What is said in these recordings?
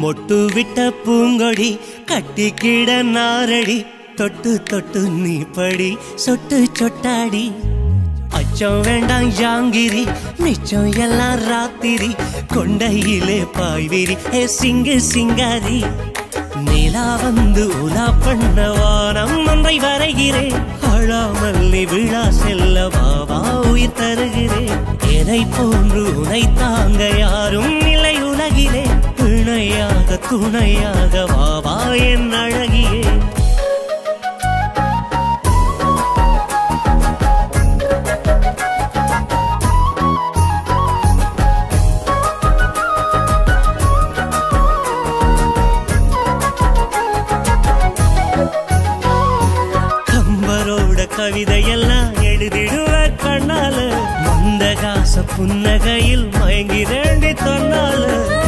மொட்டு விட்ட பூங்கொடி கட்டிக்கிட நாரடி தொட்டு தொட்டு நீ படி சொட்டு சொட்டாடி அச்சம் வேண்டாம் ஜாங்கிரி மிச்சம் எல்லாம் ராத்திரி கொண்டையிலே பாய்விரி ஏ சிங்கு சிங்காரி நிலா வந்து உலா பண்ண வானம் ஒன்றை வரைகிறேன் அழாமல்லி விழா செல்ல வாவா உயிர் தருகிறேன் என்னை போன்று உனை தாங்க யாரும் இல்லை உலகிலே இணையாக துணையாக வாவா என் அழகியே கம்பரோட கவிதையெல்லாம் எழுதிடுவ கண்ணால மந்தகாச புன்னகையில் மயங்கி வேண்டி தன்னால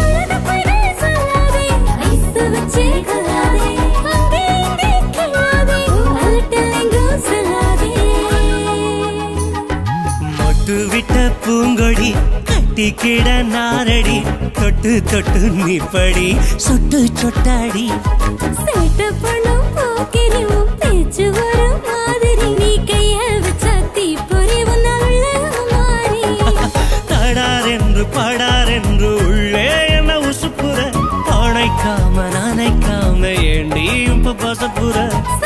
மொட்டு விட்ட பூங்கொடி கட்டிக்கிட நாரடி தொட்டு தொட்டு நிப்படி சொட்டு சொட்டாடி தடார் என்று படார் என்று உள்ளே என்ன உசுப்புற அணைக்காம நனைக்காம ஏண்டி இப்ப பசப்புற